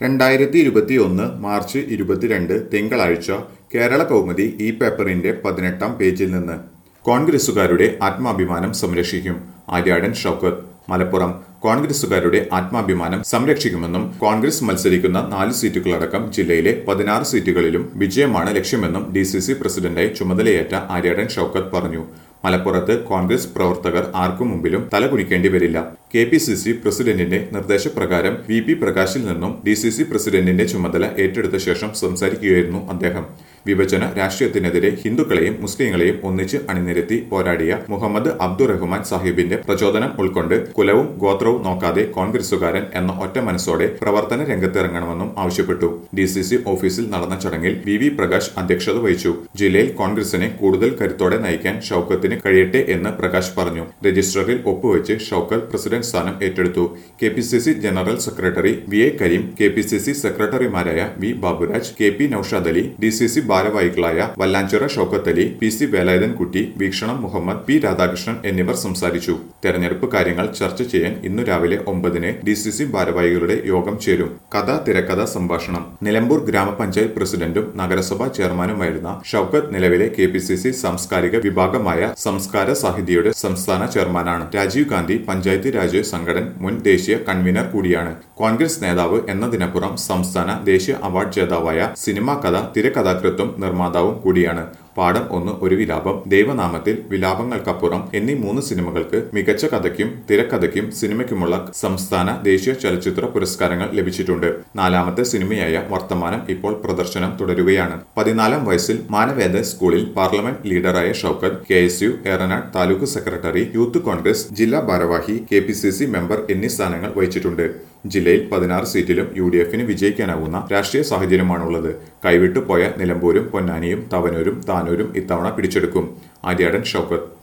രണ്ടായിരത്തി ഇരുപത്തി ഒന്ന് മാർച്ച് ഇരുപത്തിരണ്ട് തിങ്കളാഴ്ച കേരള കൗമുദി ഈ പേപ്പറിന്റെ പതിനെട്ടാം പേജിൽ നിന്ന് കോൺഗ്രസുകാരുടെ ആത്മാഭിമാനം സംരക്ഷിക്കും ആര്യാടൻ ഷൗക്കത്ത് മലപ്പുറം കോൺഗ്രസുകാരുടെ ആത്മാഭിമാനം സംരക്ഷിക്കുമെന്നും കോൺഗ്രസ് മത്സരിക്കുന്ന നാല് സീറ്റുകളടക്കം ജില്ലയിലെ പതിനാറ് സീറ്റുകളിലും വിജയമാണ് ലക്ഷ്യമെന്നും ഡി സി സി പ്രസിഡന്റായി ചുമതലയേറ്റ ആര്യാടൻ ഷൗക്കത്ത് പറഞ്ഞു മലപ്പുറത്ത് കോൺഗ്രസ് പ്രവർത്തകർ ആർക്കു മുമ്പിലും തലകുനിക്കേണ്ടി വരില്ല കെ പി സി സി പ്രസിഡന്റിന്റെ നിർദ്ദേശപ്രകാരം വി പി പ്രകാശിൽ നിന്നും ഡി സി സി പ്രസിഡന്റിന്റെ ചുമതല ഏറ്റെടുത്ത ശേഷം സംസാരിക്കുകയായിരുന്നു അദ്ദേഹം വിഭജന രാഷ്ട്രീയത്തിനെതിരെ ഹിന്ദുക്കളെയും മുസ്ലിങ്ങളെയും ഒന്നിച്ച് അണിനിരത്തി പോരാടിയ മുഹമ്മദ് അബ്ദുറഹ്മാൻ സാഹിബിന്റെ പ്രചോദനം ഉൾക്കൊണ്ട് കുലവും ഗോത്രവും നോക്കാതെ കോൺഗ്രസുകാരൻ എന്ന ഒറ്റ മനസ്സോടെ പ്രവർത്തന രംഗത്തിറങ്ങണമെന്നും ആവശ്യപ്പെട്ടു ഡി സി സി ഓഫീസിൽ നടന്ന ചടങ്ങിൽ വി വി പ്രകാശ് അധ്യക്ഷത വഹിച്ചു ജില്ലയിൽ കോൺഗ്രസിനെ കൂടുതൽ കരുത്തോടെ നയിക്കാൻ ഷൌക്കത്തിന് കഴിയട്ടെ എന്ന് പ്രകാശ് പറഞ്ഞു രജിസ്റ്ററിൽ ഒപ്പുവെച്ച് ഷൌക്കത്ത് പ്രസിഡന്റ് സ്ഥാനം ഏറ്റെടുത്തു K P C C general secretary V A Kareem K P C C സെക്രട്ടറിമാരായ V Baburaj K P Noushad Ali D C C ഭാരവാഹികളായ Vallanchira Shoukath Ali P C Velayudhan Kutty Veekshanam Muhammad P Radhakrishnan എന്നിവർ സംസാരിച്ചു തെരഞ്ഞെടുപ്പ് കാര്യങ്ങൾ ചർച്ച ചെയ്യാൻ ഇന്നു രാവിലെ ഒമ്പതിന് ഡി സി സി ഭാരവാഹികളുടെ യോഗം ചേരും കഥ തിരക്കഥ സംഭാഷണം നിലമ്പൂർ ഗ്രാമപഞ്ചായത്ത് പ്രസിഡന്റും നഗരസഭാ ചെയർമാനുമായിരുന്ന ഷൌക്കത്ത് നിലവിലെ കെ പി സി സി സാംസ്കാരിക വിഭാഗമായ സംസ്കാര സാഹിതിയുടെ സംസ്ഥാന ചെയർമാനാണ് രാജീവ് ഗാന്ധി പഞ്ചായത്ത് രാജ് സംഘടൻ മുൻ ദേശീയ കൺവീനർ കൂടിയാണ് കോൺഗ്രസ് നേതാവ് എന്നതിനപ്പുറം സംസ്ഥാന ദേശീയ അവാർഡ് ജേതാവായ സിനിമാ കഥ തിരക്കഥാകൃത്തും നിർമ്മാതാവും കൂടിയാണ് പാഠം ഒന്ന് ഒരു വിലാപം ദൈവനാമത്തിൽ വിലാപങ്ങൾക്കപ്പുറം എന്നീ മൂന്ന് സിനിമകൾക്ക് മികച്ച കഥയ്ക്കും തിരക്കഥയ്ക്കും സിനിമയ്ക്കുമുള്ള സംസ്ഥാന ദേശീയ ചലച്ചിത്ര പുരസ്കാരങ്ങൾ ലഭിച്ചിട്ടുണ്ട് നാലാമത്തെ സിനിമയായ വർത്തമാനം ഇപ്പോൾ പ്രദർശനം തുടരുകയാണ് പതിനാലാം വയസ്സിൽ മാനവേദ സ്കൂളിൽ പാർലമെന്റ് ലീഡറായ Shoukath K S U Eranad taluk secretary youth Congress ജില്ലാ ഭാരവാഹി K P C C member എന്നീ സ്ഥാനങ്ങൾ വഹിച്ചിട്ടുണ്ട് ജില്ലയിൽ പതിനാറ് സീറ്റിലും യു ഡി എഫിന് വിജയിക്കാനാവുന്ന രാഷ്ട്രീയ സാഹചര്യമാണുള്ളത് കൈവിട്ടുപോയ നിലമ്പൂരും പൊന്നാനിയും തവനൂരും താനൂരും ഇത്തവണ പിടിച്ചെടുക്കും ആര്യാടൻ ഷൌക്കത്ത്